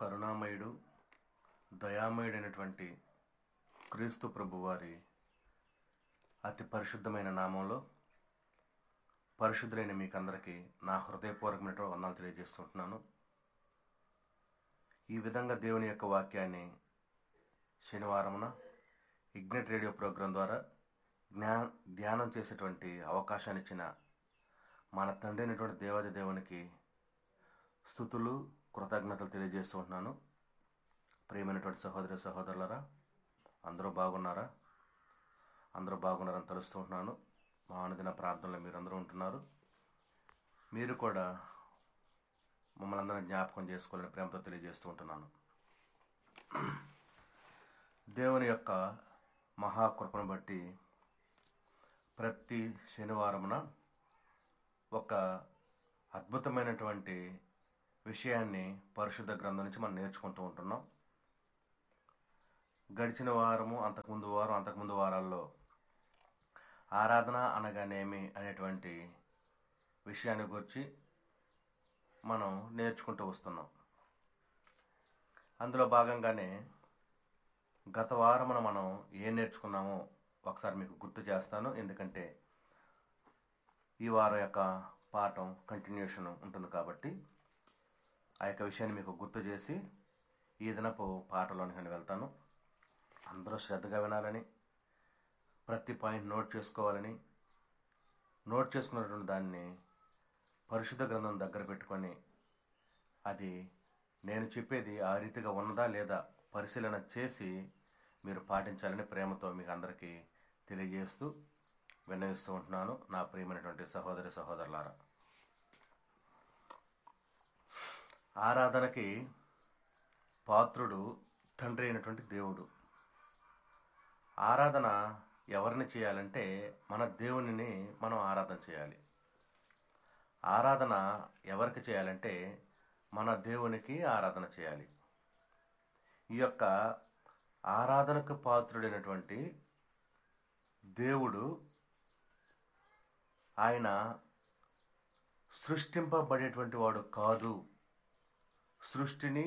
కరుణామయుడు దయామయుడైనటువంటి క్రీస్తు ప్రభువారి అతి పరిశుద్ధమైన నామంలో పరిశుద్ధులైన మీకందరికీ నా హృదయపూర్వకమైనటువంటి వందనాలు తెలియజేస్తుంటున్నాను ఈ విధంగా దేవుని యొక్క వాక్యాన్ని శనివారమున ఇగ్నెట్ రేడియో ప్రోగ్రాం ద్వారా జ్ఞా ధ్యానం చేసేటువంటి అవకాశాన్ని ఇచ్చిన మన తండ్రి అయినటువంటి దేవాది దేవునికి స్థుతులు కృతజ్ఞతలు తెలియజేస్తూ ఉంటున్నాను ప్రియమైనటువంటి సహోదరి సహోదరులరా అందరూ బాగున్నారా అందరూ బాగున్నారని తలుస్తూ ఉంటున్నాను మా అనుదిన ప్రార్థనలో మీరందరూ ఉంటున్నారు మీరు కూడా మమ్మల్ని అందరినీ జ్ఞాపకం చేసుకోవాలని ప్రేమతో తెలియజేస్తూ ఉంటున్నాను దేవుని యొక్క మహాకృపను బట్టి ప్రతి శనివారమున ఒక అద్భుతమైనటువంటి విషయాన్ని పరిశుద్ధ గ్రంథం నుంచి మనం నేర్చుకుంటూ ఉంటున్నాం గడిచిన వారము అంతకుముందు వారం అంతకుముందు వారాల్లో ఆరాధన అనగానేమి అనేటువంటి విషయాన్ని గురించి మనం నేర్చుకుంటూ వస్తున్నాం అందులో భాగంగానే గత వారమున మనం ఏం నేర్చుకున్నామో ఒకసారి మీకు గుర్తు చేస్తాను ఎందుకంటే ఈ వారం యొక్క పాఠం కంటిన్యూషన్ ఉంటుంది కాబట్టి ఆ యొక్క విషయాన్ని మీకు గుర్తు చేసి ఈ దినపు పాటలోనికి నేను వెళ్తాను అందరూ శ్రద్ధగా వినాలని ప్రతి పాయింట్ నోట్ చేసుకోవాలని నోట్ చేసుకున్నటువంటి దాన్ని పరిశుద్ధ గ్రంథం దగ్గర పెట్టుకొని అది నేను చెప్పేది ఆ రీతిగా ఉన్నదా లేదా పరిశీలన చేసి మీరు పాటించాలని ప్రేమతో మీకు అందరికీ తెలియజేస్తూ విన్నవిస్తూ ఉంటున్నాను నా ప్రియమైనటువంటి సహోదరి సహోదరులారా ఆరాధనకి పాత్రుడు తండ్రి అయినటువంటి దేవుడు ఆరాధన ఎవరిని చేయాలంటే మన దేవునిని మనం ఆరాధన చేయాలి ఆరాధన ఎవరికి చేయాలంటే మన దేవునికి ఆరాధన చేయాలి ఈ యొక్క ఆరాధనకు పాత్రుడైనటువంటి దేవుడు ఆయన సృష్టింపబడేటువంటి వాడు కాదు సృష్టిని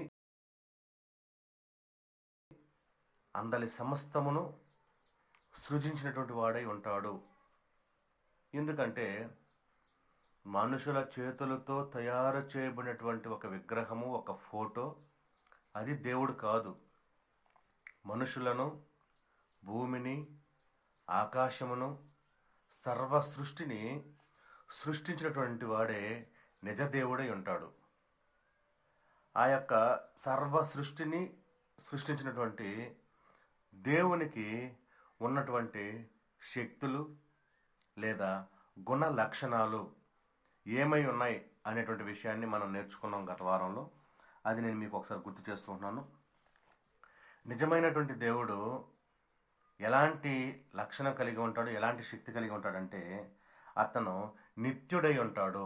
అందలి సమస్తమును సృజించినటువంటి వాడై ఉంటాడు ఎందుకంటే మనుషుల చేతులతో తయారు చేయబడినటువంటి ఒక విగ్రహము ఒక ఫోటో అది దేవుడు కాదు మనుషులను భూమిని ఆకాశమును సర్వ సృష్టిని సృష్టించినటువంటి వాడే నిజ దేవుడై ఉంటాడు ఆ యొక్క సర్వ సృష్టిని సృష్టించినటువంటి దేవునికి ఉన్నటువంటి శక్తులు లేదా గుణ లక్షణాలు ఏమై ఉన్నాయి అనేటువంటి విషయాన్ని మనం నేర్చుకున్నాం గత వారంలో అది నేను మీకు ఒకసారి గుర్తు చేస్తుంటున్నాను నిజమైనటువంటి దేవుడు ఎలాంటి లక్షణం కలిగి ఉంటాడు ఎలాంటి శక్తి కలిగి ఉంటాడంటే అతను నిత్యుడై ఉంటాడు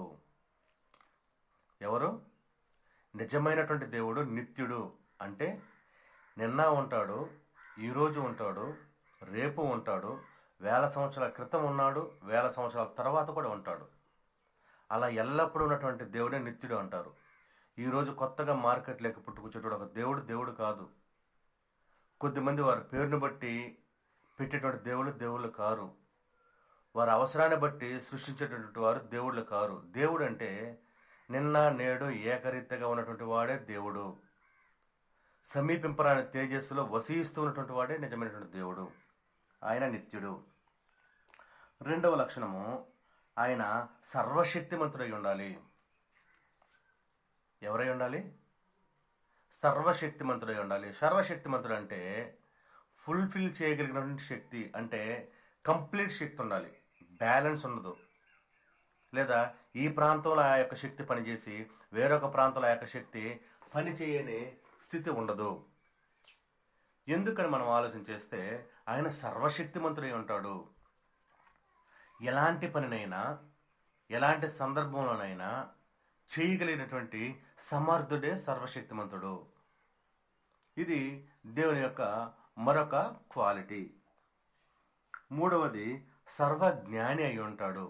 ఎవరు నిజమైనటువంటి దేవుడు నిత్యుడు అంటే నిన్న ఉంటాడు ఈరోజు ఉంటాడు రేపు ఉంటాడు వేల సంవత్సరాల క్రితం ఉన్నాడు వేల సంవత్సరాల తర్వాత కూడా ఉంటాడు అలా ఎల్లప్పుడూ ఉన్నటువంటి దేవుడే నిత్యుడు అంటారు ఈరోజు కొత్తగా మార్కెట్లోకి పుట్టుకొచ్చేటువంటి ఒక దేవుడు దేవుడు కాదు కొద్దిమంది వారి పేరుని బట్టి పెట్టేటువంటి దేవుళ్ళు దేవుళ్ళు కారు వారి అవసరాన్ని బట్టి సృష్టించేటటువంటి వారు దేవుళ్ళు కారు దేవుడు అంటే నిన్న నేడు ఏకరీతిగా ఉన్నటువంటి వాడే దేవుడు సమీపింపరాని తేజస్సులో వసీస్తూ ఉన్నటువంటి వాడే నిజమైనటువంటి దేవుడు ఆయన నిత్యుడు రెండవ లక్షణము ఆయన సర్వశక్తిమంతుడై ఉండాలి ఎవరై ఉండాలి సర్వశక్తిమంతుడై ఉండాలి సర్వశక్తిమంతుడు అంటే ఫుల్ఫిల్ చేయగలిగినటువంటి శక్తి అంటే కంప్లీట్ శక్తి ఉండాలి బ్యాలెన్స్ ఉండదు లేదా ఈ ప్రాంతంలో ఆ యొక్క శక్తి పనిచేసి వేరొక ప్రాంతంలో ఆ యొక్క శక్తి పనిచేయని స్థితి ఉండదు ఎందుకని మనం ఆలోచన చేస్తే ఆయన సర్వశక్తిమంతుడై ఉంటాడు ఎలాంటి పనినైనా ఎలాంటి సందర్భంలోనైనా చేయగలిగినటువంటి సమర్థుడే సర్వశక్తిమంతుడు ఇది దేవుని యొక్క మరొక క్వాలిటీ మూడవది సర్వజ్ఞాని అయి ఉంటాడు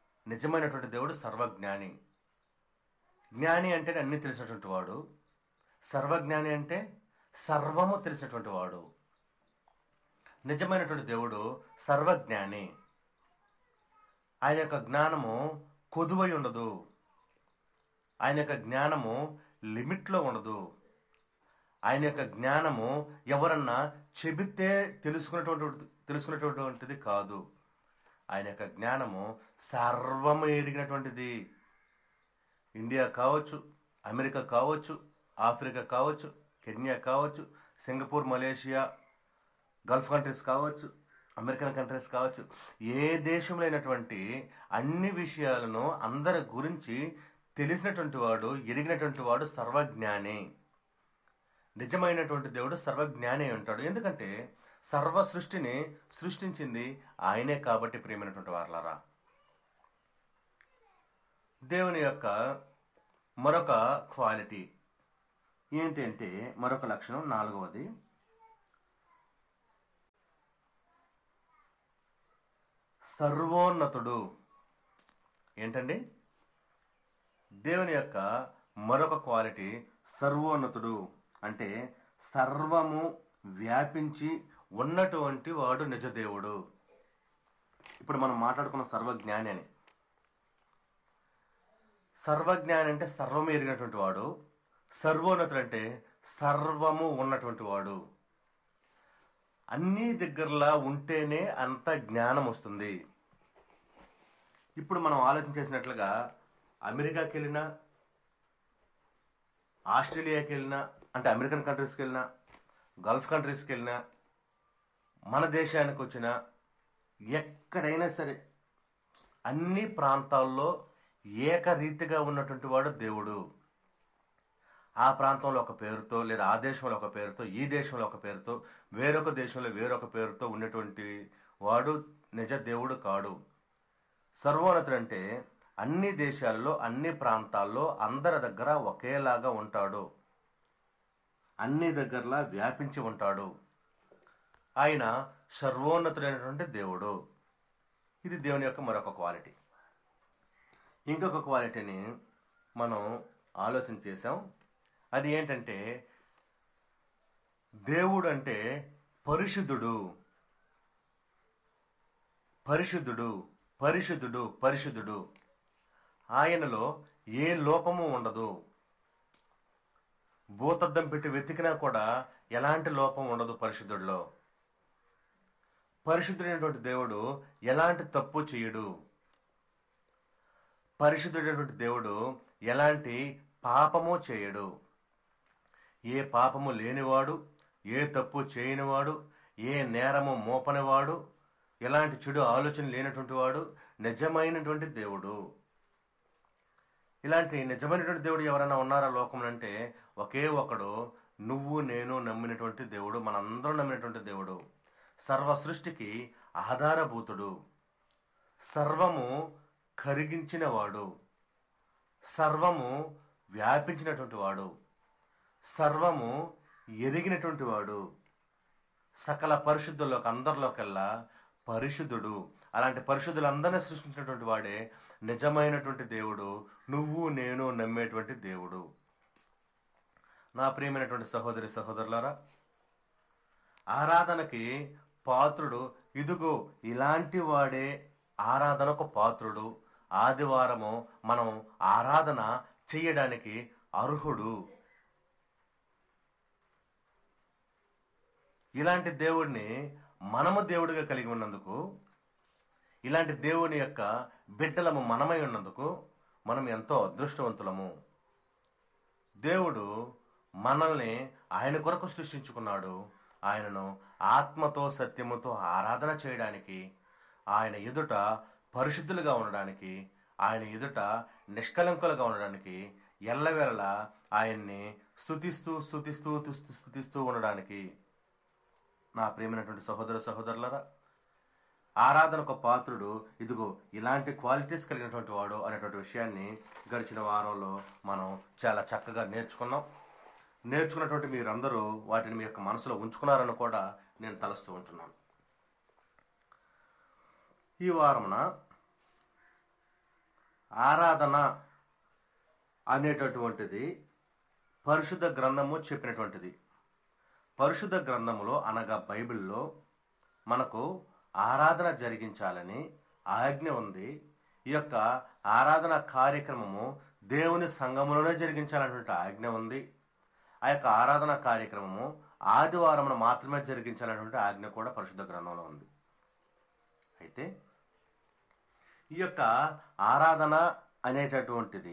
నిజమైనటువంటి దేవుడు సర్వజ్ఞాని జ్ఞాని అంటే అన్ని తెలిసినటువంటి వాడు సర్వజ్ఞాని అంటే సర్వము తెలిసినటువంటి వాడు నిజమైనటువంటి దేవుడు సర్వజ్ఞాని ఆయన యొక్క జ్ఞానము కొదువై ఉండదు ఆయన యొక్క జ్ఞానము లిమిట్లో ఉండదు ఆయన యొక్క జ్ఞానము ఎవరన్నా చెబితే తెలుసుకునేటువంటి తెలుసుకునేటటువంటిది కాదు ఆయన యొక్క జ్ఞానము సర్వము ఎరిగినటువంటిది ఇండియా కావచ్చు అమెరికా కావచ్చు ఆఫ్రికా కావచ్చు కెన్యా కావచ్చు సింగపూర్ మలేషియా గల్ఫ్ కంట్రీస్ కావచ్చు అమెరికన్ కంట్రీస్ కావచ్చు ఏ దేశంలో అయినటువంటి అన్ని విషయాలను అందరి గురించి తెలిసినటువంటి వాడు ఎరిగినటువంటి వాడు సర్వజ్ఞాని నిజమైనటువంటి దేవుడు సర్వజ్ఞాని అయి ఉంటాడు ఎందుకంటే సర్వ సృష్టిని సృష్టించింది ఆయనే కాబట్టి ప్రియమైనటువంటి వారలారా దేవుని యొక్క మరొక క్వాలిటీ ఏంటి అంటే మరొక లక్షణం నాలుగవది సర్వోన్నతుడు ఏంటండి దేవుని యొక్క మరొక క్వాలిటీ సర్వోన్నతుడు అంటే సర్వము వ్యాపించి ఉన్నటువంటి వాడు నిజ దేవుడు ఇప్పుడు మనం మాట్లాడుకున్న సర్వజ్ఞాని అని సర్వజ్ఞాని అంటే సర్వము ఎరిగినటువంటి వాడు సర్వోన్నతుడు అంటే సర్వము ఉన్నటువంటి వాడు అన్ని దగ్గరలా ఉంటేనే అంత జ్ఞానం వస్తుంది ఇప్పుడు మనం ఆలోచించేసినట్లుగా అమెరికాకి వెళ్ళినా ఆస్ట్రేలియాకి వెళ్ళినా అంటే అమెరికన్ కంట్రీస్కి వెళ్ళినా గల్ఫ్ కంట్రీస్కి వెళ్ళినా మన దేశానికి వచ్చిన ఎక్కడైనా సరే అన్ని ప్రాంతాల్లో ఏకరీతిగా ఉన్నటువంటి వాడు దేవుడు ఆ ప్రాంతంలో ఒక పేరుతో లేదా ఆ దేశంలో ఒక పేరుతో ఈ దేశంలో ఒక పేరుతో వేరొక దేశంలో వేరొక పేరుతో ఉన్నటువంటి వాడు నిజ దేవుడు కాడు సర్వోన్నతుడు అంటే అన్ని దేశాల్లో అన్ని ప్రాంతాల్లో అందరి దగ్గర ఒకేలాగా ఉంటాడు అన్ని దగ్గరలా వ్యాపించి ఉంటాడు ఆయన సర్వోన్నతుడైనటువంటి దేవుడు ఇది దేవుని యొక్క మరొక క్వాలిటీ ఇంకొక క్వాలిటీని మనం ఆలోచన చేసాం అది ఏంటంటే దేవుడు అంటే పరిశుద్ధుడు పరిశుద్ధుడు పరిశుద్ధుడు పరిశుద్ధుడు ఆయనలో ఏ లోపము ఉండదు భూతద్దం పెట్టి వెతికినా కూడా ఎలాంటి లోపం ఉండదు పరిశుద్ధుడిలో పరిశుద్ధుడైనటువంటి దేవుడు ఎలాంటి తప్పు చేయడు పరిశుద్ధుడైనటువంటి దేవుడు ఎలాంటి పాపము చేయడు ఏ పాపము లేనివాడు ఏ తప్పు చేయనివాడు ఏ నేరము మోపనివాడు ఎలాంటి చెడు ఆలోచన లేనటువంటి వాడు నిజమైనటువంటి దేవుడు ఇలాంటి నిజమైనటువంటి దేవుడు ఎవరైనా ఉన్నారా లోకం అంటే ఒకే ఒకడు నువ్వు నేను నమ్మినటువంటి దేవుడు మనందరం నమ్మినటువంటి దేవుడు సర్వ సృష్టికి ఆధారభూతుడు సర్వము కరిగించినవాడు సర్వము వ్యాపించినటువంటి వాడు సర్వము ఎరిగినటువంటి వాడు సకల పరిశుద్ధుల్లోకి అందరిలోకెల్లా పరిశుద్ధుడు అలాంటి పరిశుద్ధులందరినీ సృష్టించినటువంటి వాడే నిజమైనటువంటి దేవుడు నువ్వు నేను నమ్మేటువంటి దేవుడు నా ప్రియమైనటువంటి సహోదరి సహోదరులారా ఆరాధనకి పాత్రుడు ఇదిగో ఇలాంటి వాడే ఆరాధనకు పాత్రుడు ఆదివారము మనం ఆరాధన చెయ్యడానికి అర్హుడు ఇలాంటి దేవుడిని మనము దేవుడిగా కలిగి ఉన్నందుకు ఇలాంటి దేవుని యొక్క బిడ్డలము మనమై ఉన్నందుకు మనం ఎంతో అదృష్టవంతులము దేవుడు మనల్ని ఆయన కొరకు సృష్టించుకున్నాడు ఆయనను ఆత్మతో సత్యముతో ఆరాధన చేయడానికి ఆయన ఎదుట పరిశుద్ధులుగా ఉండడానికి ఆయన ఎదుట నిష్కలంకులుగా ఉండడానికి ఎల్లవేళలా ఆయన్ని స్థుతిస్తూ స్థుతిస్తూ తుస్తూ స్థుతిస్తూ ఉండడానికి నా ప్రియమైనటువంటి సహోదర సహోదరులరా ఆరాధనకు పాత్రుడు ఇదిగో ఇలాంటి క్వాలిటీస్ కలిగినటువంటి వాడు అనేటువంటి విషయాన్ని గడిచిన వారంలో మనం చాలా చక్కగా నేర్చుకున్నాం నేర్చుకున్నటువంటి మీరందరూ వాటిని మీ యొక్క మనసులో ఉంచుకున్నారని కూడా నేను తలుస్తూ ఉంటున్నాను ఈ వారమున ఆరాధన అనేటటువంటిది పరిశుద్ధ గ్రంథము చెప్పినటువంటిది పరిశుద్ధ గ్రంథములో అనగా బైబిల్లో మనకు ఆరాధన జరిగించాలని ఆజ్ఞ ఉంది ఈ యొక్క ఆరాధన కార్యక్రమము దేవుని సంఘములోనే జరిగించాలన్నటువంటి ఆజ్ఞ ఉంది ఆ యొక్క ఆరాధన కార్యక్రమము ఆదివారం మాత్రమే జరిగించాలన్నటువంటి ఆజ్ఞ కూడా పరిశుద్ధ గ్రంథంలో ఉంది అయితే ఈ యొక్క ఆరాధన అనేటటువంటిది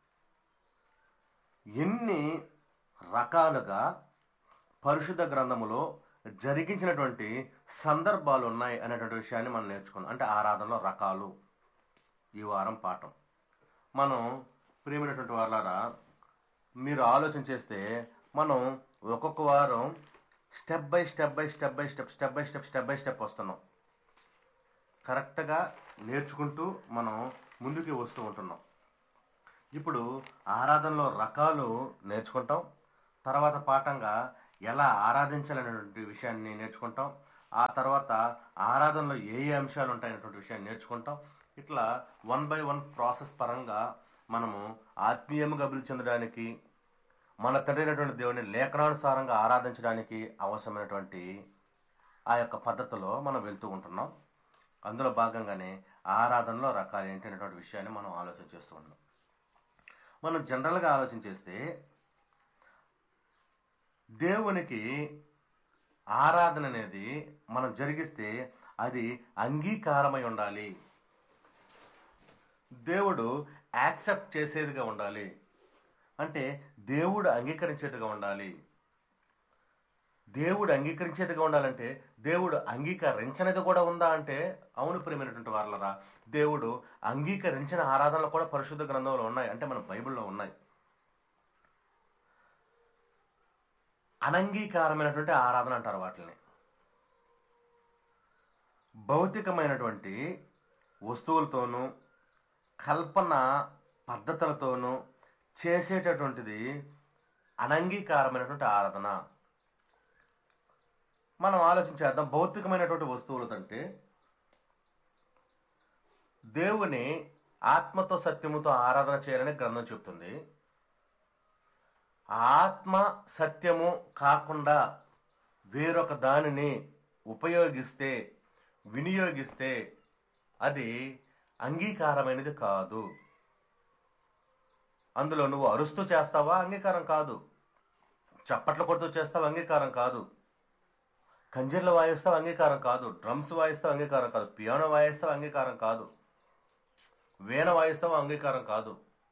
ఎన్ని రకాలుగా పరిశుద్ధ గ్రంథములో జరిగించినటువంటి సందర్భాలు ఉన్నాయి అనేటువంటి విషయాన్ని మనం నేర్చుకున్నాం అంటే ఆరాధనలో రకాలు ఈ వారం పాఠం మనం ప్రియమైనటువంటి వాళ్ళారా మీరు ఆలోచన చేస్తే మనం ఒక్కొక్క వారం step by step by step by step step by step step by step వస్తున్నాం కరెక్ట్గా నేర్చుకుంటూ మనం ముందుకు వస్తూ ఉంటున్నాం ఇప్పుడు ఆరాధనలో రకాలు నేర్చుకుంటాం తర్వాత పాఠంగా ఎలా ఆరాధించాలనేటువంటి విషయాన్ని నేర్చుకుంటాం ఆ తర్వాత ఆరాధనలో ఏ ఏ అంశాలు ఉంటాయనేటువంటి విషయాన్ని నేర్చుకుంటాం ఇట్లా వన్ బై వన్ ప్రాసెస్ పరంగా మనము ఆత్మీయముగా అభివృద్ధి చెందడానికి మన తండ్రి అయినటువంటి దేవుని లేఖనానుసారంగా ఆరాధించడానికి అవసరమైనటువంటి ఆ యొక్క పద్ధతిలో మనం వెళ్తూ ఉంటున్నాం అందులో భాగంగానే ఆరాధనలో రకాలు ఏంటి అనేటువంటి విషయాన్ని మనం ఆలోచన చేస్తూ ఉన్నాం మనం జనరల్గా ఆలోచన చేస్తే దేవునికి ఆరాధన అనేది మనం జరిగిస్తే అది అంగీకారమై ఉండాలి దేవుడు యాక్సెప్ట్ చేసేదిగా ఉండాలి అంటే దేవుడు అంగీకరించేదిగా ఉండాలి దేవుడు అంగీకరించేదిగా ఉండాలంటే దేవుడు అంగీకరించనిది కూడా ఉందా అంటే అవును ప్రియమైనటువంటి వాళ్ళరా దేవుడు అంగీకరించిన ఆరాధనలు కూడా పరిశుద్ధ గ్రంథంలో ఉన్నాయి అంటే మన బైబిల్లో ఉన్నాయి అనంగీకారమైనటువంటి ఆరాధన అంటారు వాటిని భౌతికమైనటువంటి వస్తువులతోనూ కల్పన పద్ధతులతోనూ చేసేటటువంటిది అనంగీకారమైనటువంటి ఆరాధన మనం ఆలోచించేద్దాం భౌతికమైనటువంటి వస్తువులతంటే దేవుని ఆత్మతో సత్యముతో ఆరాధన చేయాలని గ్రంథం చెప్తుంది ఆత్మ సత్యము కాకుండా వేరొక దానిని ఉపయోగిస్తే వినియోగిస్తే అది అంగీకారమైనది కాదు అందులో నువ్వు అరుస్తూ చేస్తావా అంగీకారం కాదు చప్పట్లు కొడుతూ చేస్తావా అంగీకారం కాదు కంజర్లు వాయిస్తావు అంగీకారం కాదు డ్రమ్స్ వాయిస్తావు అంగీకారం కాదు పియానో వాయిస్తావు అంగీకారం కాదు వీణ వాయిస్తావు అంగీకారం కాదు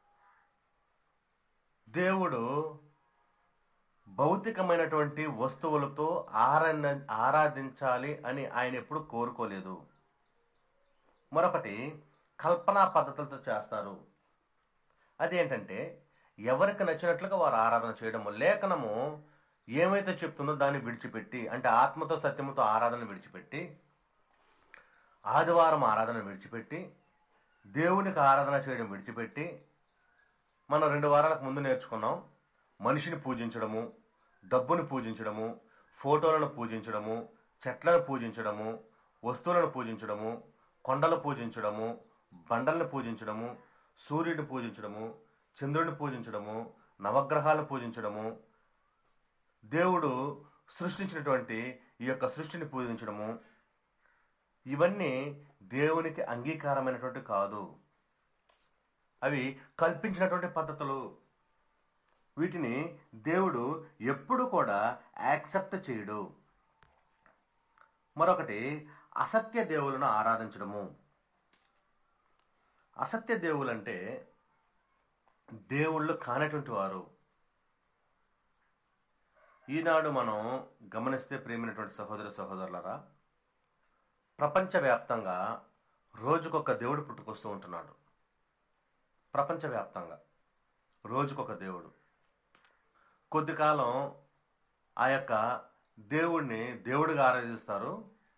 దేవుడు భౌతికమైనటువంటి వస్తువులతో ఆరాధ ఆరాధించాలి అని ఆయన ఎప్పుడు కోరుకోలేదు మరొకటి కల్పనా పద్ధతులతో చేస్తారు అదేంటంటే ఎవరికి నచ్చినట్లుగా వారు ఆరాధన చేయడము లేఖనము ఏమైతే చెప్తుందో దాన్ని విడిచిపెట్టి అంటే ఆత్మతో సత్యముతో ఆరాధన విడిచిపెట్టి ఆదివారం ఆరాధన విడిచిపెట్టి దేవునికి ఆరాధన చేయడం విడిచిపెట్టి మనం రెండు వారాలకు ముందు నేర్చుకున్నాం మనిషిని పూజించడము డబ్బుని పూజించడము ఫోటోలను పూజించడము చెట్లను పూజించడము వస్తువులను పూజించడము కొండలు పూజించడము బండలను పూజించడము సూర్యుడిని పూజించడము చంద్రుడిని పూజించడము నవగ్రహాలను పూజించడము దేవుడు సృష్టించినటువంటి ఈ యొక్క సృష్టిని పూజించడము ఇవన్నీ దేవునికి అంగీకారమైనటువంటి కాదు అవి కల్పించినటువంటి పద్ధతులు వీటిని దేవుడు ఎప్పుడు కూడా యాక్సెప్ట్ చేయడు మరొకటి అసత్య దేవులను ఆరాధించడము అసత్య దేవులంటే దేవుళ్ళు కానటువంటి వారు ఈనాడు మనం గమనిస్తే ప్రేమైనటువంటి సహోదర సహోదరులరా ప్రపంచవ్యాప్తంగా రోజుకొక దేవుడు పుట్టుకొస్తూ ఉంటున్నాడు ప్రపంచవ్యాప్తంగా రోజుకొక దేవుడు కొద్ది కాలం ఆ యొక్క దేవుణ్ణి దేవుడిగా ఆరాధిస్తారు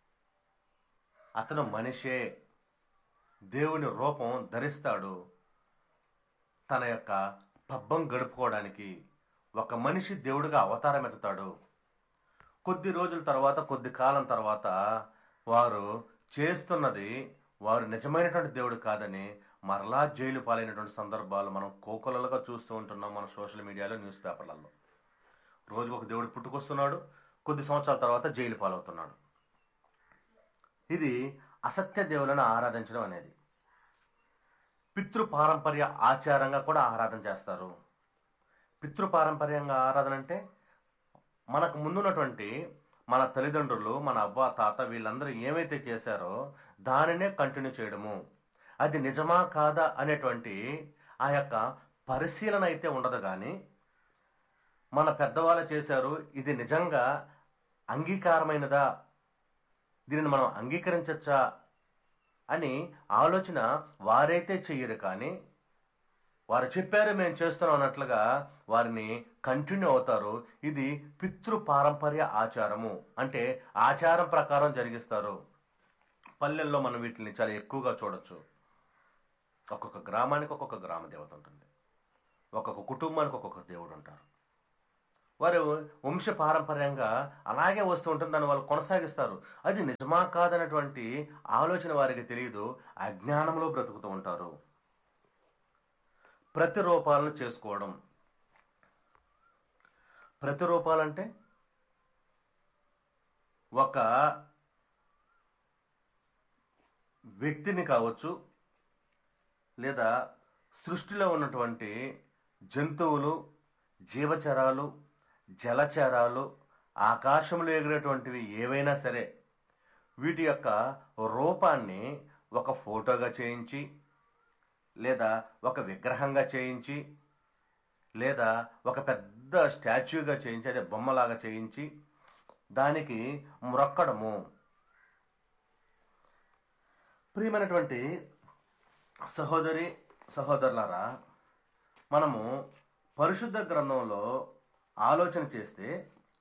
అతను మనిషే దేవుని రూపం ధరిస్తాడు తన యొక్క పబ్బం గడుపుకోవడానికి ఒక మనిషి దేవుడిగా అవతారం ఎత్తుతాడు కొద్ది రోజుల తర్వాత కొద్ది కాలం తర్వాత వారు చేస్తున్నది వారు నిజమైనటువంటి దేవుడు కాదని మరలా జైలు పాలైనటువంటి సందర్భాలు మనం కోకొలలుగా చూస్తూ ఉంటున్నాం మన సోషల్ మీడియాలో న్యూస్ పేపర్లలో రోజుకు ఒక దేవుడు పుట్టుకొస్తున్నాడు కొద్ది సంవత్సరాల తర్వాత జైలు పాలవుతున్నాడు ఇది అసత్య దేవులను ఆరాధించడం అనేది పితృ పారంపర్య ఆచారంగా కూడా ఆరాధన చేస్తారు పితృ పారంపర్యంగా ఆరాధన అంటే మనకు ముందున్నటువంటి మన తల్లిదండ్రులు మన అవ్వ తాత వీళ్ళందరూ ఏమైతే చేశారో దానినే కంటిన్యూ చేయడము అది నిజమా కాదా అనేటువంటి ఆ యొక్క పరిశీలన అయితే ఉండదు కానీ మన పెద్దవాళ్ళు చేశారు ఇది నిజంగా అంగీకారమైనదా దీనిని మనం అంగీకరించచ్చా అని ఆలోచన వారైతే చెయ్యరు కానీ వారు చెప్పారు మేము చేస్తున్నాం అన్నట్లుగా వారిని కంటిన్యూ అవుతారు ఇది పితృ పారంపర్య ఆచారము అంటే ఆచారం ప్రకారం జరిగిస్తారు పల్లెల్లో మనం వీటిని చాలా ఎక్కువగా చూడొచ్చు ఒక్కొక్క గ్రామానికి ఒక్కొక్క గ్రామ దేవత ఉంటుంది ఒక్కొక్క కుటుంబానికి ఒక్కొక్క దేవుడు ఉంటారు వారు వంశ పారంపర్యంగా అలాగే వస్తూ ఉంటుంది దాన్ని వాళ్ళు కొనసాగిస్తారు అది నిజమా కాదన్నటువంటి ఆలోచన వారికి తెలియదు అజ్ఞానంలో బ్రతుకుతూ ఉంటారు ప్రతిరూపాలను చేసుకోవడం ప్రతిరూపాలంటే ఒక వ్యక్తిని కావచ్చు లేదా సృష్టిలో ఉన్నటువంటి జంతువులు జీవచరాలు జలచరాలు ఆకాశంలో ఎగిరేటువంటివి ఏవైనా సరే వీటి యొక్క రూపాన్ని ఒక ఫోటోగా చేయించి లేదా ఒక విగ్రహంగా చేయించి లేదా ఒక పెద్ద స్టాచ్యూగా చేయించి అదే బొమ్మలాగా చేయించి దానికి మ్రొక్కడము ప్రియమైనటువంటి సహోదరి సహోదరులారా మనము పరిశుద్ధ గ్రంథంలో ఆలోచన చేస్తే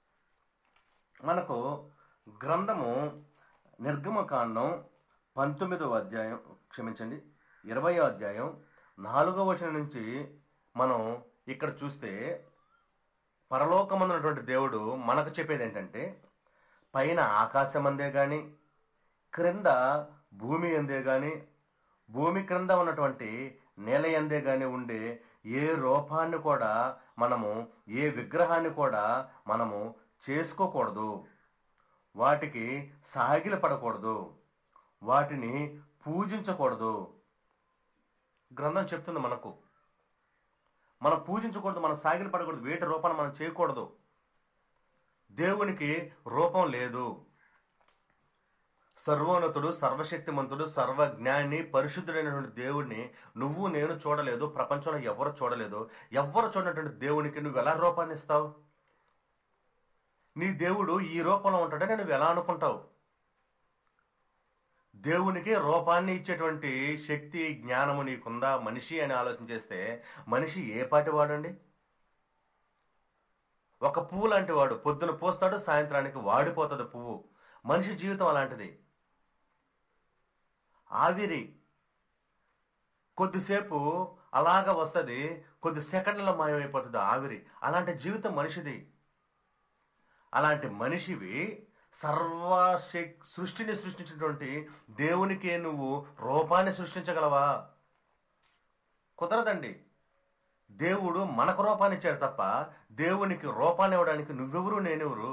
మనకు గ్రంథము నిర్గమకాండం పంతొమ్మిదవ అధ్యాయం క్షమించండి ఇరవయో అధ్యాయం నాలుగవ వచనం నుంచి మనం ఇక్కడ చూస్తే పరలోకమందున్నటువంటి దేవుడు మనకు చెప్పేది ఏంటంటే పైన ఆకాశం అందే గాని క్రింద భూమి అందే గాని భూమి క్రింద ఉన్నటువంటి నేల అందే గాని ఉండే ఏ రూపాన్ని కూడా మనము ఏ విగ్రహాన్ని కూడా మనము చేసుకోకూడదు వాటికి సాగిల పడకూడదు వాటిని పూజించకూడదు గ్రంథం చెప్తుంది మనకు మనం పూజించకూడదు మనం సాగిల పడకూడదు వేటి రూపాన్ని మనం చేయకూడదు దేవునికి రూపం లేదు సర్వోన్నతుడు సర్వశక్తిమంతుడు సర్వజ్ఞాని పరిశుద్ధుడైనటువంటి దేవుడిని నువ్వు నేను చూడలేదు ప్రపంచంలో ఎవరు చూడలేదు ఎవరు చూడనటువంటి దేవునికి నువ్వు ఎలా రూపాన్ని ఇస్తావు నీ దేవుడు ఈ రూపంలో ఉంటాడని నువ్వు ఎలా అనుకుంటావు దేవునికి రూపాన్ని ఇచ్చేటువంటి శక్తి జ్ఞానము నీకుందా మనిషి అని ఆలోచన చేస్తే మనిషి ఏ పాటి వాడండి ఒక పువ్వు లాంటి వాడు పొద్దున పోస్తాడు సాయంత్రానికి వాడిపోతుంది పువ్వు మనిషి జీవితం అలాంటిది ఆవిరి కొద్దిసేపు అలాగ వస్తుంది కొద్ది సెకండ్లలో మాయమైపోతుంది ఆవిరి అలాంటి జీవితం మనిషిది అలాంటి మనిషివి సర్వ శక్- సృష్టిని సృష్టించినటువంటి దేవునికి నువ్వు రూపాన్ని సృష్టించగలవా కుదరదండి దేవుడు మనకు రూపాన్ని ఇచ్చాడు తప్ప దేవునికి రూపాన్ని ఇవ్వడానికి నువ్వెవరు నేనెవరు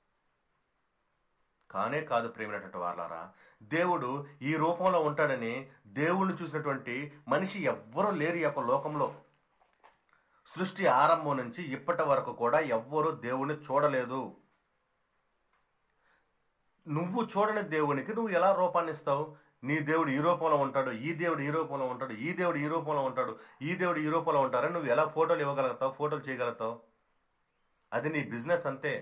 కానే కాదు ప్రేమైనటువంటి వాళ్ళారా దేవుడు ఈ రూపంలో ఉంటాడని దేవుణ్ణి చూసినటువంటి మనిషి ఎవ్వరూ లేరు ఈ యొక్క లోకంలో సృష్టి ఆరంభం నుంచి ఇప్పటి వరకు కూడా ఎవ్వరూ దేవుణ్ణి చూడలేదు నువ్వు చూడని దేవునికి నువ్వు ఎలా రూపాన్ని ఇస్తావు నీ దేవుడు ఈ రూపంలో ఉంటాడు ఈ దేవుడు ఈ రూపంలో ఉంటాడు ఈ దేవుడు ఈ రూపంలో ఉంటాడు ఈ దేవుడు ఈ రూపంలో ఉంటారని నువ్వు ఎలా ఫోటోలు ఇవ్వగలుగుతావు ఫోటోలు చేయగలుగుతావు అది నీ బిజినెస్ అంతే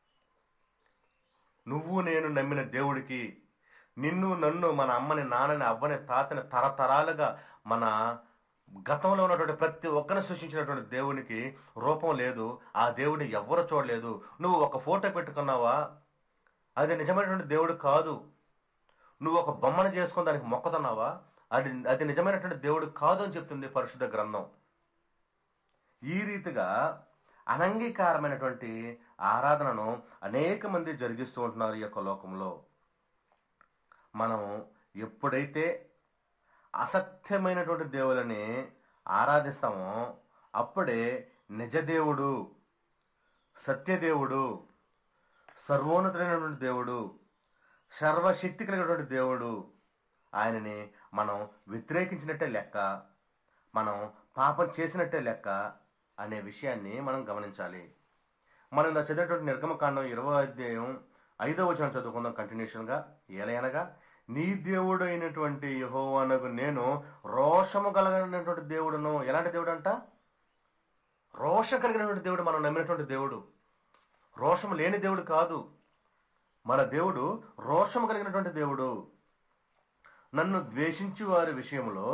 నువ్వు నేను నమ్మిన దేవుడికి నిన్ను నన్ను మన అమ్మని నాన్నని అవ్వని తాతని తరతరాలుగా మన గతంలో ఉన్నటువంటి ప్రతి ఒక్కరిని సృష్టించినటువంటి దేవునికి రూపం లేదు ఆ దేవుడిని ఎవ్వరు చూడలేదు నువ్వు ఒక ఫోటో పెట్టుకున్నావా అది నిజమైనటువంటి దేవుడు కాదు నువ్వు ఒక బొమ్మను చేసుకుని దానికి మొక్కతున్నావా అది అది నిజమైనటువంటి దేవుడు కాదు అని చెప్తుంది పరిశుద్ధ గ్రంథం ఈ రీతిగా అనంగీకారమైనటువంటి ఆరాధనను అనేక మంది జరిగిస్తూ ఉంటున్నారు ఈ యొక్క లోకంలో మనం ఎప్పుడైతే అసత్యమైనటువంటి దేవులని ఆరాధిస్తామో అప్పుడే నిజదేవుడు సత్యదేవుడు సర్వోన్నతుడైనటువంటి దేవుడు సర్వశక్తి కలిగినటువంటి దేవుడు ఆయనని మనం వ్యతిరేకించినట్టే లెక్క మనం పాపం చేసినట్టే లెక్క అనే విషయాన్ని మనం గమనించాలి మనం ఇందా చదివినటువంటి నిర్గమకాండం ఇరవై అధ్యాయం ఐదో వచనం చదువుకుందాం కంటిన్యూషన్గా ఏలయనగా నీ దేవుడు అయినటువంటి యహోవనకు నేను రోషము కలిగినటువంటి దేవుడును ఎలాంటి దేవుడు అంట రోషం కలిగినటువంటి దేవుడు మనం నమ్మినటువంటి దేవుడు రోషము లేని దేవుడు కాదు మన దేవుడు రోషము కలిగినటువంటి దేవుడు నన్ను ద్వేషించు వారి విషయంలో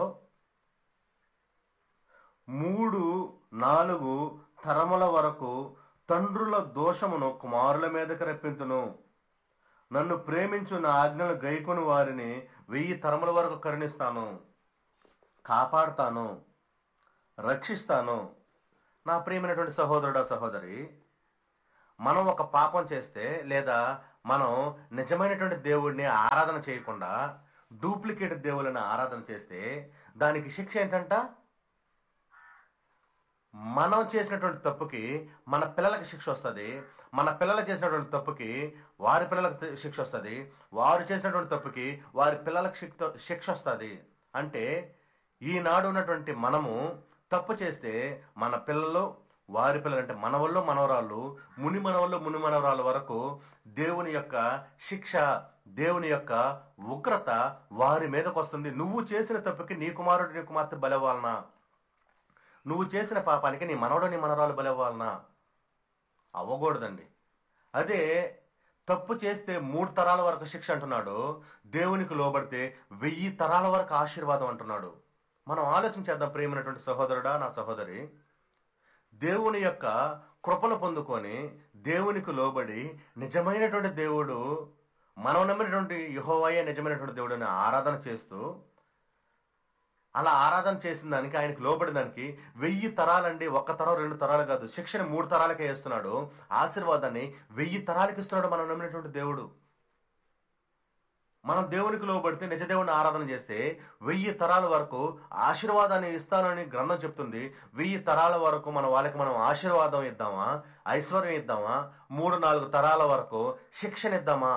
మూడు నాలుగు తరముల వరకు తండ్రుల దోషమును కుమారుల మీదకి రప్పింతును నన్ను ప్రేమించు నా ఆజ్ఞలు గైకొని వారిని వెయ్యి తరముల వరకు కరుణిస్తాను కాపాడుతాను రక్షిస్తాను నా ప్రియమైనటువంటి సహోదరుడా సహోదరి మనం ఒక పాపం చేస్తే లేదా మనం నిజమైనటువంటి దేవుడిని ఆరాధన చేయకుండా డూప్లికేట్ దేవుళ్ళని ఆరాధన చేస్తే దానికి శిక్ష ఏంటంట మనం చేసినటువంటి తప్పుకి మన పిల్లలకి శిక్ష వస్తుంది మన పిల్లలు చేసినటువంటి తప్పుకి వారి పిల్లలకు త- శిక్ష వస్తుంది వారు చేసినటువంటి తప్పుకి వారి పిల్లలకు శిక్ష శిక్ష వస్తుంది అంటే ఈనాడు ఉన్నటువంటి మనము తప్పు చేస్తే మన పిల్లలు వారి పిల్లలు అంటే మనవల్లో మనవరాళ్ళు ముని మనవల్లో ముని మనవరాళ్ళ వరకు దేవుని యొక్క శిక్ష దేవుని యొక్క ఉగ్రత వారి మీదకు వస్తుంది నువ్వు చేసిన తప్పుకి నీ కుమారుడు నీ కుమార్తె బలవాలనా నువ్వు చేసిన పాపానికి నీ మనవడు నీ మనవరాలు బలవ్వాలనా అవ్వకూడదండి అదే తప్పు చేస్తే మూడు తరాల వరకు శిక్ష అంటున్నాడు దేవునికి లోబడితే వెయ్యి తరాల వరకు ఆశీర్వాదం అంటున్నాడు మనం ఆలోచించేద్దాం ప్రేమైనటువంటి సహోదరుడా నా సహోదరి దేవుని యొక్క కృపను పొందుకొని దేవునికి లోబడి నిజమైనటువంటి దేవుడు మనం నమ్మినటువంటి యహోవయ్య నిజమైనటువంటి దేవుడిని ఆరాధన చేస్తూ అలా ఆరాధన చేసిన దానికి ఆయనకి లోబడిన దానికి వెయ్యి తరాలండి ఒక్క తరం రెండు తరాలు కాదు శిక్షణ మూడు తరాలకే వేస్తున్నాడు ఆశీర్వాదాన్ని వెయ్యి తరాలకి ఇస్తున్నాడు మనం నమ్మినటువంటి దేవుడు మనం దేవునికి లోబడితే నిజ దేవుని ఆరాధన చేస్తే వెయ్యి తరాల వరకు ఆశీర్వాదాన్ని ఇస్తానని గ్రంథం చెప్తుంది వెయ్యి తరాల వరకు మన వాళ్ళకి మనం ఆశీర్వాదం ఇద్దామా ఐశ్వర్యం ఇద్దామా మూడు నాలుగు తరాల వరకు శిక్షణ ఇద్దామా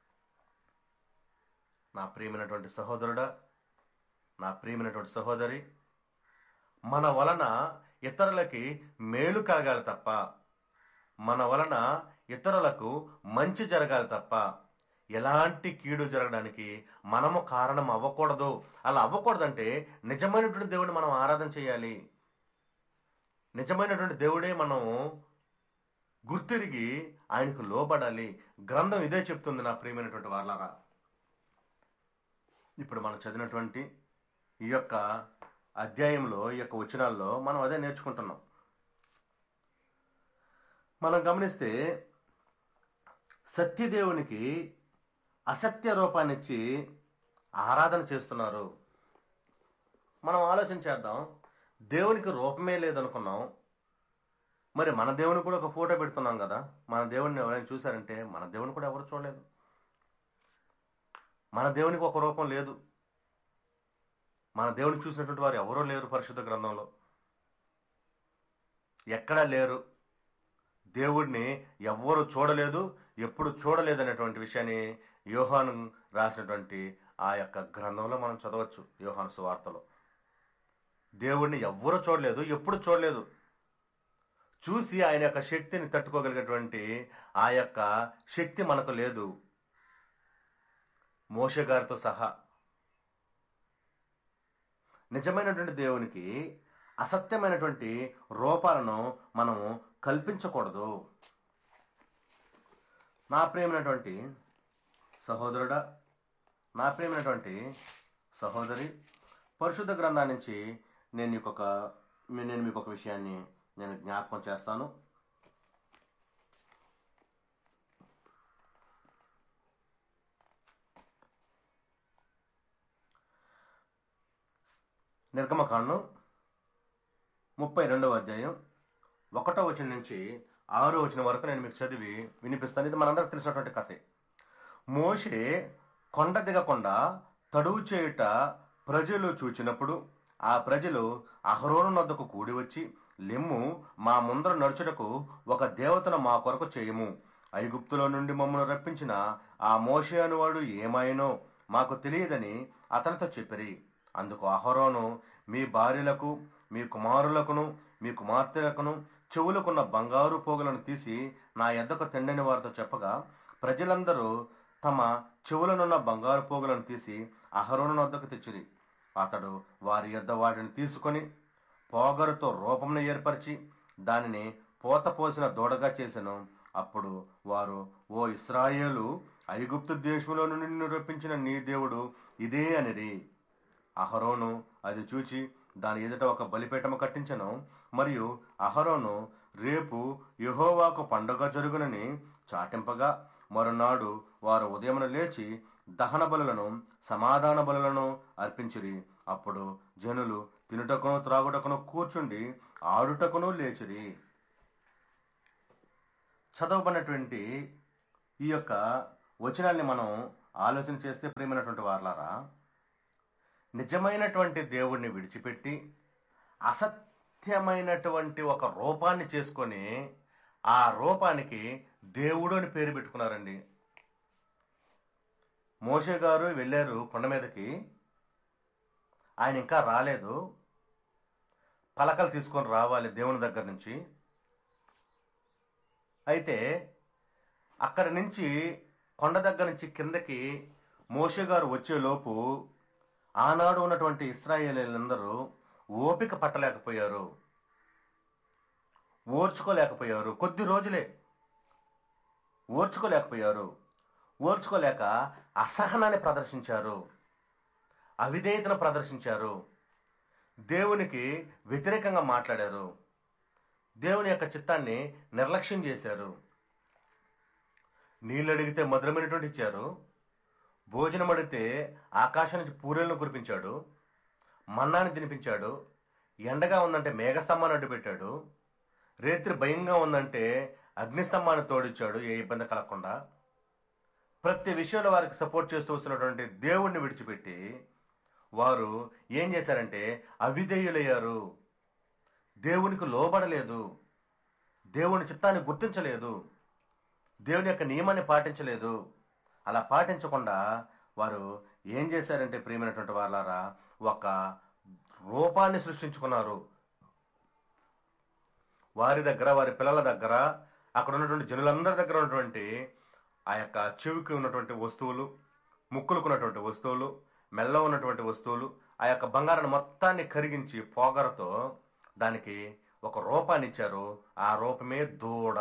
నా ప్రియమైనటువంటి సహోదరుడా నా ప్రియమైనటువంటి సహోదరి మన వలన ఇతరులకి మేలు కలగాలి తప్ప మన వలన ఇతరులకు మంచి జరగాలి తప్ప ఎలాంటి కీడు జరగడానికి మనము కారణం అవ్వకూడదు అలా అవ్వకూడదంటే నిజమైనటువంటి దేవుడిని మనం ఆరాధన చేయాలి నిజమైనటువంటి దేవుడే మనం గుర్తిరిగి ఆయనకు లోబడాలి గ్రంథం ఇదే చెప్తుంది నా ప్రియమైనటువంటి వాళ్ళారా ఇప్పుడు మనం చదివినటువంటి ఈ యొక్క అధ్యాయంలో ఈ యొక్క వచనాల్లో మనం అదే నేర్చుకుంటున్నాం మనం గమనిస్తే సత్యదేవునికి అసత్య రూపాన్నిచ్చి ఆరాధన చేస్తున్నారు మనం ఆలోచన చేద్దాం దేవునికి రూపమే లేదనుకున్నాం మరి మన దేవుని కూడా ఒక ఫోటో పెడుతున్నాం కదా మన దేవుడిని ఎవరైనా చూసారంటే మన దేవుని కూడా ఎవరు చూడలేదు మన దేవునికి ఒక రూపం లేదు మన దేవుని చూసినటువంటి వారు ఎవరూ లేరు పరిశుద్ధ గ్రంథంలో ఎక్కడా లేరు దేవుడిని ఎవ్వరు చూడలేదు ఎప్పుడు చూడలేదు అనేటువంటి విషయాన్ని యోహాను రాసినటువంటి ఆ యొక్క గ్రంథంలో మనం చదవచ్చు యోహాను సువార్తలో దేవుడిని ఎవ్వరూ చూడలేదు ఎప్పుడు చూడలేదు చూసి ఆయన యొక్క శక్తిని తట్టుకోగలిగేటువంటి ఆ యొక్క శక్తి మనకు లేదు మోషే గారితో సహా నిజమైనటువంటి దేవునికి అసత్యమైనటువంటి రూపాలను మనము కల్పించకూడదు నా ప్రియమైనటువంటి సహోదరుడా నా ప్రియమైనటువంటి సహోదరి పరిశుద్ధ గ్రంథాన్ని నుంచి నేను మీకు ఒక నేను మీకు ఒక విషయాన్ని నేను జ్ఞాపకం చేస్తాను నిర్గమకాండం ముప్పై రెండవ అధ్యాయం ఒకటో వచనం నుంచి ఆరో వచనం వరకు నేను మీకు చదివి వినిపిస్తాను ఇది మనందరికి తెలిసినటువంటి కథే మోషే కొండ దిగకుండా తడువు చేయుట ప్రజలు చూచినప్పుడు ఆ ప్రజలు అహరోను నద్దకు కూడి వచ్చి లెమ్ము మా ముందర నడుచుటకు ఒక దేవతను మా కొరకు చేయము ఐగుప్తులో నుండి మమ్మల్ని రప్పించిన ఆ మోషే అనువాడు ఏమాయనో మాకు తెలియదని అతనితో చెప్పిరి అందుకు అహరోను మీ భార్యలకు మీ కుమారులకును మీ కుమార్తెలకును చెవులకున్న బంగారు పోగులను తీసి నా ఎద్దకు తెండని వారితో చెప్పగా ప్రజలందరూ తమ చెవులనున్న బంగారు పోగులను తీసి అహరోను వద్దకు తెచ్చిరి అతడు వారి యొద్ద వాటిని తీసుకొని పోగరుతో రూపంను ఏర్పరిచి దానిని పోత పోసిన దూడగా చేసెను అప్పుడు వారు ఓ ఇస్రాయేలు ఐగుప్తు దేశంలో నుండి నిన్ను రప్పించిన నీ దేవుడు ఇదే అనిరి అహరోను అది చూచి దాని ఎదుట ఒక బలిపీఠము కట్టించెను మరియు అహరోను రేపు యెహోవాకు పండుగ జరుగునని చాటింపగా మరునాడు వారు ఉదయమున లేచి దహన బలులను సమాధాన బలులను అర్పించిరి అప్పుడు జనులు తినుటకును త్రాగుటకును కూర్చుండి ఆడుటకును లేచిరి చదవబడినటువంటి ఈ యొక్క వచనాల్ని మనం ఆలోచన చేస్తే ప్రేమైనటువంటి వారలారా నిజమైనటువంటి దేవుణ్ణి విడిచిపెట్టి అసత్యమైనటువంటి ఒక రూపాన్ని చేసుకొని ఆ రూపానికి దేవుడు అని పేరు పెట్టుకున్నారండి మోషే గారు వెళ్ళారు కొండ మీదకి ఆయన ఇంకా రాలేదు పలకలు తీసుకొని రావాలి దేవుని దగ్గర నుంచి అయితే అక్కడి నుంచి కొండ దగ్గర నుంచి కిందకి మోషే గారు వచ్చేలోపు ఆనాడు ఉన్నటువంటి ఇస్రాయేలీలందరూ ఓపిక పట్టలేకపోయారు ఓర్చుకోలేకపోయారు కొద్ది రోజులే ఓర్చుకోలేకపోయారు ఓర్చుకోలేక అసహనాన్ని ప్రదర్శించారు అవిధేయతను ప్రదర్శించారు దేవునికి వ్యతిరేకంగా మాట్లాడారు దేవుని యొక్క చిత్తాన్ని నిర్లక్ష్యం చేశారు నీళ్ళు అడిగితే మధురమైనటువంటి ఇచ్చారు భోజనం అడిగితే ఆకాశం నుంచి పూరేలను కురిపించాడు మన్నాన్ని తినిపించాడు ఎండగా ఉందంటే మేఘస్తంభాన్ని అడ్డు పెట్టాడు రేత్రి భయంగా ఉందంటే అగ్నిస్తంభాన్ని తోడిచ్చాడు ఏ ఇబ్బంది కలగకుండా ప్రతి విషయంలో వారికి సపోర్ట్ చేస్తూ వస్తున్నటువంటి దేవుణ్ణి విడిచిపెట్టి వారు ఏం చేశారంటే అవిధేయులయ్యారు దేవునికి లోబడలేదు దేవుని చిత్తాన్ని గుర్తించలేదు దేవుని యొక్క నియమాన్ని పాటించలేదు అలా పాటించకుండా వారు ఏం చేశారంటే ప్రియమైనటువంటి వాళ్ళారా ఒక రూపాన్ని సృష్టించుకున్నారు వారి దగ్గర వారి పిల్లల దగ్గర అక్కడ ఉన్నటువంటి జనులందరి దగ్గర ఉన్నటువంటి ఆ యొక్క చెవికి ఉన్నటువంటి వస్తువులు ముక్కులకు ఉన్నటువంటి వస్తువులు మెల్ల ఉన్నటువంటి వస్తువులు ఆ యొక్క బంగారాన్ని మొత్తాన్ని కరిగించి పోగరతో దానికి ఒక రూపాన్ని ఇచ్చారు ఆ రూపమే దూడ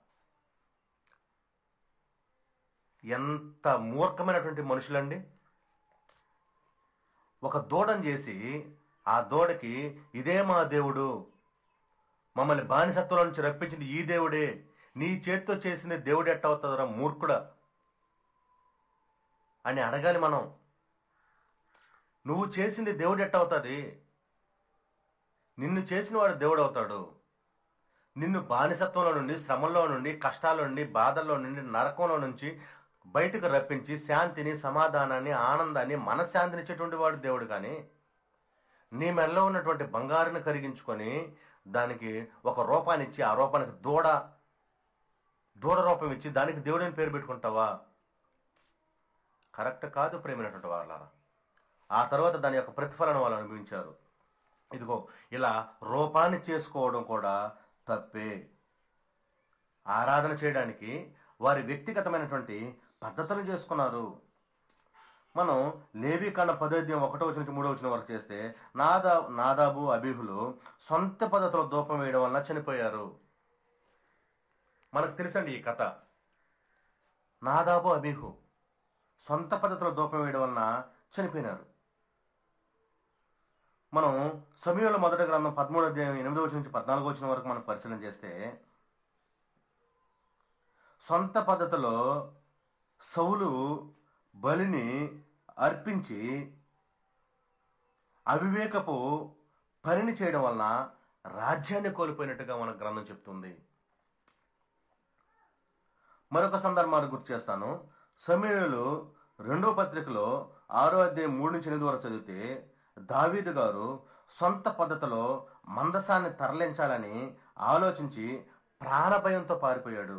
ఎంత మూర్ఖమైనటువంటి మనుషులండి ఒక దూడని చేసి ఆ దూడకి ఇదే మా దేవుడు మమ్మల్ని బానిసత్వం నుంచి రప్పించింది ఈ దేవుడే నీ చేత్తో చేసింది దేవుడు ఎట్ట అవుతుందరా మూర్ఖుడా అని అడగాలి మనం నువ్వు చేసింది దేవుడు ఎట్ట అవుతుంది నిన్ను చేసిన వాడు దేవుడు అవుతాడు నిన్ను బానిసత్వంలో నుండి శ్రమంలో నుండి కష్టాల నుండి బాధల్లో నుండి నరకంలో నుంచి బయటకు రప్పించి శాంతిని సమాధానాన్ని ఆనందాన్ని మనశ్శాంతినిచ్చేటువంటి వాడు దేవుడు కానీ నీ మెల్లో ఉన్నటువంటి బంగారుని కరిగించుకొని దానికి ఒక రూపాన్ని ఇచ్చి ఆ రూపానికి దూడ దూడ రూపం ఇచ్చి దానికి దేవుడిని పేరు పెట్టుకుంటావా కరెక్ట్ కాదు ప్రేమైనటువంటి వాళ్ళ ఆ తర్వాత దాని యొక్క ప్రతిఫలన వాళ్ళు అనుభవించారు ఇదిగో ఇలా రూపాన్ని చేసుకోవడం కూడా తప్పే ఆరాధన చేయడానికి వారి వ్యక్తిగతమైనటువంటి పద్ధతులు చేసుకున్నారు మనం లేవీకాండ పదోద్యం ఒకటో వచ్చిన నుంచి మూడో వచ్చిన వరకు చేస్తే నాదా నాదాబు అబీహులు సొంత పద్ధతిలో దూపం వేయడం వలన చనిపోయారు మనకు తెలుసండి ఈ కథ నాదాబు అబీహు సొంత పద్ధతిలో దూపం వేయడం వలన చనిపోయినారు మనం సమయంలో మొదటి గ్రంథం పదమూడు అధ్యాయం ఎనిమిదో వచ్చిన నుంచి పద్నాలుగో వచ్చిన వరకు మనం పరిశీలన చేస్తే సొంత పద్ధతిలో సౌలు బలిని అర్పించి అవివేకపు పనిని చేయడం వలన రాజ్యాన్ని కోల్పోయినట్టుగా మన గ్రంథం చెప్తుంది మరొక సందర్భాన్ని గుర్తు చేస్తాను సమయంలో రెండో పత్రికలో ఆరో అధ్యాయం మూడు నుంచి ఎనిమిది వరకు చదివితే దావీదు గారు సొంత పద్ధతిలో మందసాన్ని తరలించాలని ఆలోచించి ప్రాణభయంతో పారిపోయాడు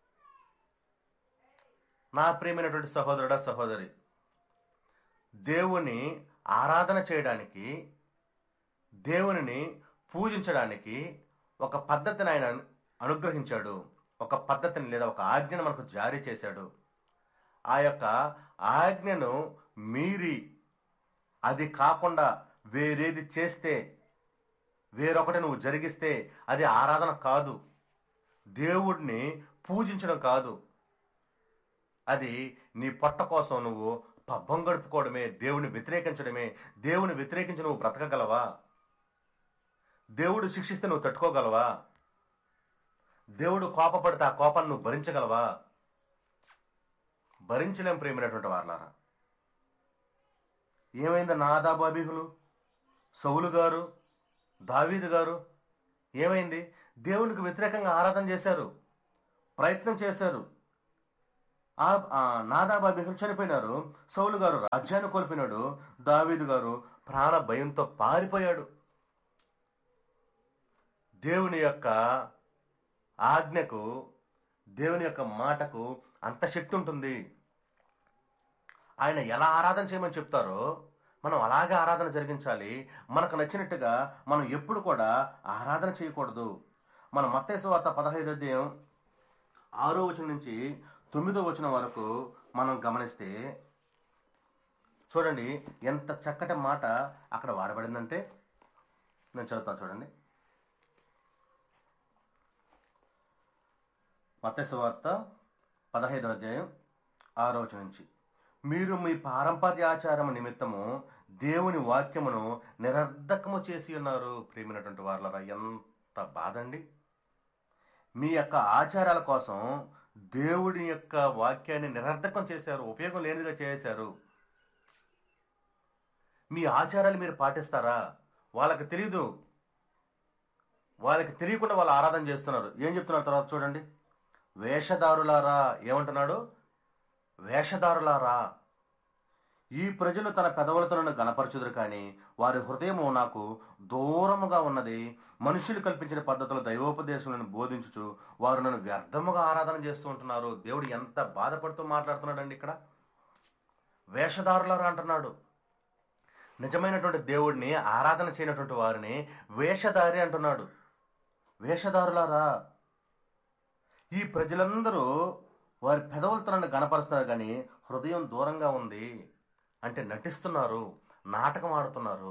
నా ప్రియమైనటువంటి సహోదరుడా సహోదరి దేవుని ఆరాధన చేయడానికి దేవునిని పూజించడానికి ఒక పద్ధతిని ఆయన అనుగ్రహించాడు ఒక పద్ధతిని లేదా ఒక ఆజ్ఞను మనకు జారీ చేశాడు ఆ యొక్క ఆజ్ఞను మీరి అది కాకుండా వేరేది చేస్తే వేరొకటి నువ్వు జరిగిస్తే అది ఆరాధన కాదు దేవుడిని పూజించడం కాదు అది నీ పొట్ట కోసం నువ్వు పబ్బం గడుపుకోవడమే దేవుని వ్యతిరేకించడమే దేవుని వ్యతిరేకించి నువ్వు బ్రతకగలవా దేవుడు శిక్షిస్తే నువ్వు తట్టుకోగలవా దేవుడు కోపపడితే ఆ కోపాన్ని నువ్వు భరించగలవా భరించలేం ప్రేమైనటువంటి వారలారా ఏమైంది నాదాబు అభిహులు సౌలు గారు దావీదు గారు ఏమైంది దేవునికి వ్యతిరేకంగా ఆరాధన చేశారు ప్రయత్నం చేశారు ఆ ఆ నాదాబు అభిహులు చనిపోయినారు సౌలు గారు రాజ్యాన్ని కోల్పోయినాడు దావీదు గారు ప్రాణ భయంతో పారిపోయాడు దేవుని యొక్క ఆజ్ఞకు దేవుని యొక్క మాటకు అంత శక్తి ఉంటుంది ఆయన ఎలా ఆరాధన చేయమని చెప్తారో మనం అలాగే ఆరాధన జరిగించాలి మనకు నచ్చినట్టుగా మనం ఎప్పుడు కూడా ఆరాధన చేయకూడదు మన మత్తేసు వార్త పదహైదు అధ్యాయం ఆరో వచనం నుంచి తొమ్మిదో వచనం వరకు మనం గమనిస్తే చూడండి ఎంత చక్కటి మాట అక్కడ వాడబడిందంటే నేను చదువుతాను చూడండి మత్తయి వార్త పదహైదవ అధ్యాయం ఆరో వచనం నుంచి మీరు మీ పారంపర్యాచారము నిమిత్తము దేవుని వాక్యమును నిరర్ధకము చేసి ఉన్నారు ప్రేమైనటువంటి వాళ్ళరా ఎంత బాధ అండి మీ యొక్క ఆచారాల కోసం దేవుడి యొక్క వాక్యాన్ని నిరర్ధకం చేశారు ఉపయోగం లేనిదిగా చేశారు మీ ఆచారాలు మీరు పాటిస్తారా వాళ్ళకి తెలీదు వాళ్ళకి తెలియకుండా వాళ్ళు ఆరాధన చేస్తున్నారు ఏం చెప్తున్నారు తర్వాత చూడండి వేషధారులారా ఏమంటున్నాడు వేషధారులారా ఈ ప్రజలు తన పెదవులతో నన్ను గనపరచుదురు కానీ వారి హృదయము నాకు దూరముగా ఉన్నది మనుషులు కల్పించిన పద్ధతులు దైవోపదేశములను బోధించుచు వారు నన్ను వ్యర్థముగా ఆరాధన చేస్తూ ఉంటున్నారు దేవుడు ఎంత బాధపడుతూ మాట్లాడుతున్నాడండి ఇక్కడ వేషధారులారా అంటున్నాడు నిజమైనటువంటి దేవుడిని ఆరాధన చేయనటువంటి వారిని వేషధారి అంటున్నాడు వేషధారులారా ఈ ప్రజలందరూ వారి పెదవులతో నన్ను గనపరుస్తున్నారు కానీ హృదయం దూరంగా ఉంది అంటే నటిస్తున్నారు నాటకం ఆడుతున్నారు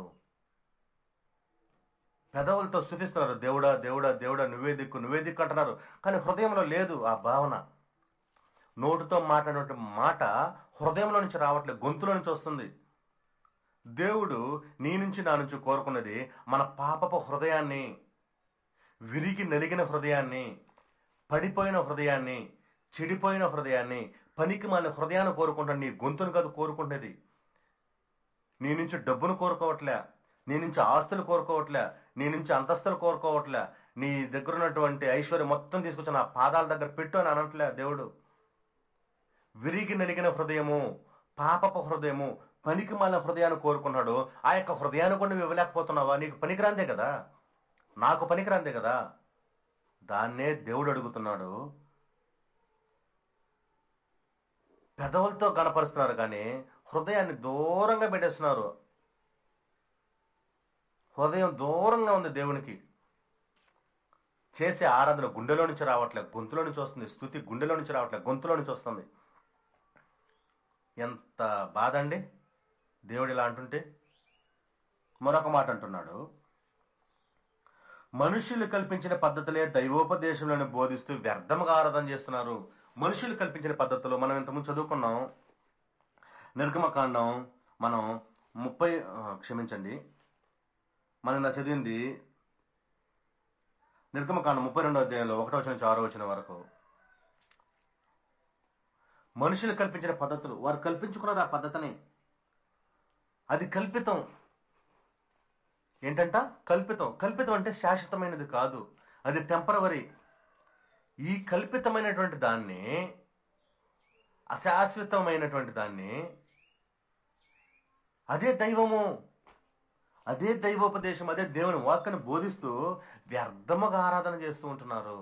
పెదవులతో స్థుతిస్తున్నారు దేవుడా దేవుడా దేవుడా నువ్వే దిక్కు నువ్వే దిక్కు అంటున్నారు కానీ హృదయంలో లేదు ఆ భావన నోటితో మాట్లాడినటువంటి మాట హృదయంలో నుంచి రావట్లేదు గొంతులో నుంచి వస్తుంది దేవుడు నీ నుంచి నా నుంచి కోరుకున్నది మన పాపపు హృదయాన్ని విరిగి నలిగిన హృదయాన్ని పడిపోయిన హృదయాన్ని చెడిపోయిన హృదయాన్ని పనికి మన హృదయాన్ని కోరుకుంటాను నీ గొంతును కాదు కోరుకుంటేది నీ నుంచి డబ్బును కోరుకోవట్లే నీ నుంచి ఆస్తులు కోరుకోవట్లే నీ నుంచి అంతస్తులు కోరుకోవట్లే నీ దగ్గర ఉన్నటువంటి ఐశ్వర్యం మొత్తం తీసుకొచ్చి నా పాదాల దగ్గర పెట్టు అని అనట్లే దేవుడు విరిగి నలిగిన హృదయము పాపపు హృదయము పనికి మాలిన హృదయాన్ని కోరుకున్నాడు ఆ యొక్క హృదయాన్ని కూడా నువ్వు ఇవ్వలేకపోతున్నావా నీకు పనికిరాందే కదా నాకు పనికిరాందే కదా దాన్నే దేవుడు అడుగుతున్నాడు పెదవులతో గణపరుస్తున్నారు కానీ హృదయాన్ని దూరంగా పెట్టేస్తున్నారు హృదయం దూరంగా ఉంది దేవునికి చేసే ఆరాధన గుండెలో నుంచి రావట్లేదు గొంతులో నుంచి వస్తుంది స్థుతి గుండెలో నుంచి రావట్లేదు గొంతులో నుంచి వస్తుంది ఎంత బాధ అండి దేవుడు ఇలా అంటుంటే మరొక మాట అంటున్నాడు మనుషులు కల్పించిన పద్ధతులే దైవోపదేశంలోని బోధిస్తూ వ్యర్థముగా ఆరాధన చేస్తున్నారు మనుషులు కల్పించిన పద్ధతులు మనం ఇంతకుముందు చదువుకున్నాం నిర్గమకాండం మనం ముప్పై ఆ, క్షమించండి మనం ఇలా చదివింది నిర్గమకాండం ముప్పై రెండో అధ్యాయంలో ఒకటో వచ్చిన నుంచి ఆరో వచ్చిన వరకు మనుషులు కల్పించిన పద్ధతులు వారు కల్పించుకున్నారు ఆ పద్ధతిని అది కల్పితం ఏంటంట కల్పితం కల్పితం అంటే శాశ్వతమైనది కాదు అది టెంపరవరీ ఈ కల్పితమైనటువంటి దాన్ని అశాశ్వతమైనటువంటి దాన్ని అదే దైవము అదే దైవోపదేశం అదే దేవుని వాక్కుని బోధిస్తూ వ్యర్థముగా ఆరాధన చేస్తూ ఉంటున్నారు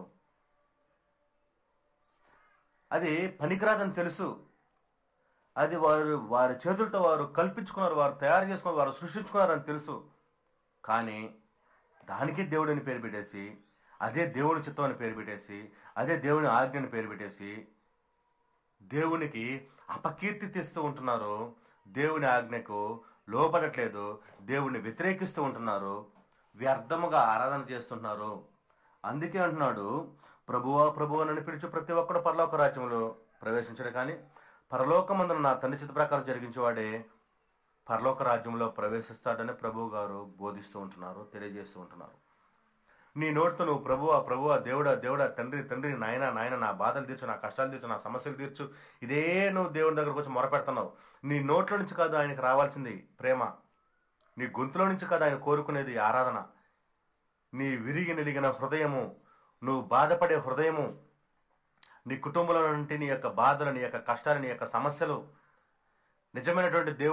అది పనికిరాదని తెలుసు అది వారు వారి చేతులతో వారు కల్పించుకున్నారు వారు తయారు చేసుకున్నారు వారు సృష్టించుకున్నారని తెలుసు కానీ దానికి దేవుడిని పేరు పెట్టేసి అదే దేవుని చిత్తం అని పేరు పెట్టేసి అదే దేవుని ఆజ్ఞని పేరు పెట్టేసి దేవునికి అపకీర్తి తెస్తూ ఉంటున్నారు దేవుని ఆజ్ఞకు లోపడట్లేదు దేవుణ్ణి వ్యతిరేకిస్తూ ఉంటున్నారు వ్యర్థముగా ఆరాధన చేస్తుంటున్నారు అందుకే అంటున్నాడు ప్రభువా ప్రభువా నన్ను పిలిచి ప్రతి ఒక్కడు పరలోక రాజ్యంలో ప్రవేశించడు కానీ పరలోకమందున నా తండ్రి చిత్త ప్రకారం జరిగించేవాడే పరలోక రాజ్యంలో ప్రవేశిస్తాడని ప్రభువు గారు బోధిస్తూ ఉంటున్నారు తెలియజేస్తూ ఉంటున్నారు నీ నోటితో నువ్వు ప్రభువా ప్రభువా దేవుడా దేవుడా తండ్రి తండ్రి నాయన నాయన నా బాధలు తీర్చు నా కష్టాలు తీర్చు నా సమస్యలు తీర్చు ఇదే నువ్వు దేవుని దగ్గరకు వచ్చి మొరపెడుతున్నావు నీ నోట్లో నుంచి కాదు ఆయనకి రావాల్సింది ప్రేమ నీ గొంతులో నుంచి కాదు ఆయన కోరుకునేది ఆరాధన నీ విరిగి నిలిగిన హృదయము నువ్వు బాధపడే హృదయము నీ కుటుంబంలో నుండి నీ యొక్క బాధలు నీ యొక్క కష్టాలు నీ యొక్క సమస్యలు నిజమైనటువంటి దేవుడు